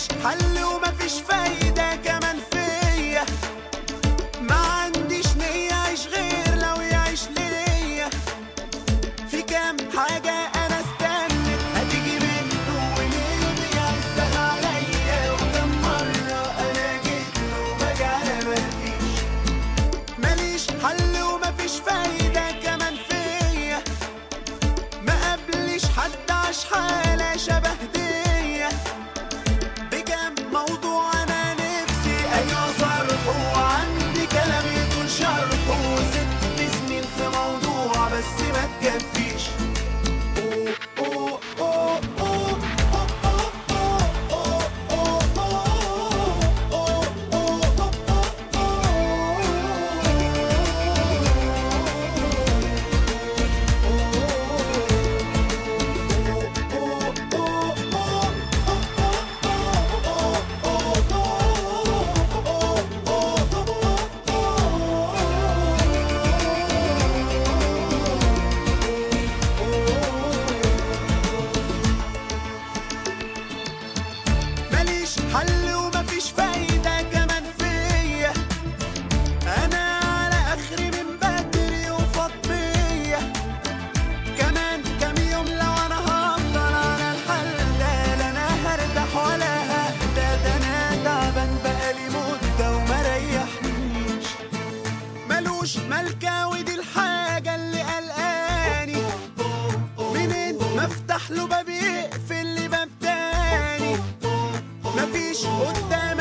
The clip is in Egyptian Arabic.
ماليش حل ومفيش فايدة كمان فيا ما عنديش نية أعيش غير لو يعيش ليا في كام حاجة أنا استنت هتيجي منه وليه بيعزل عليا وكم مرة أنا جيت له باجي على مفيش ماليش حل ومفيش فايدة كمان فيا ما قبليش حد عاش حالة شبه ديا بكام موضوع أنا نفسي أيوة صرحه وعندي كلام يطول شرحه ست سنين في موضوع بس ما تكفيش أوه أوه أوه أوه أوه أوه أوه أوه أوه ماليش حل ومفيش فايدة كمان فيا أنا على آخري من بدري وفاض بيا كمان كام يوم لو أنا هفضل على الحال ده لا أنا هرتاح ولا ههدى ده أنا تعبان بقالي مدة وما ريحنيش ملوش ملكة ودي الحاجة اللي قلقاني منين ما افتح له باب يقفل لي باب تاني مفيش قدام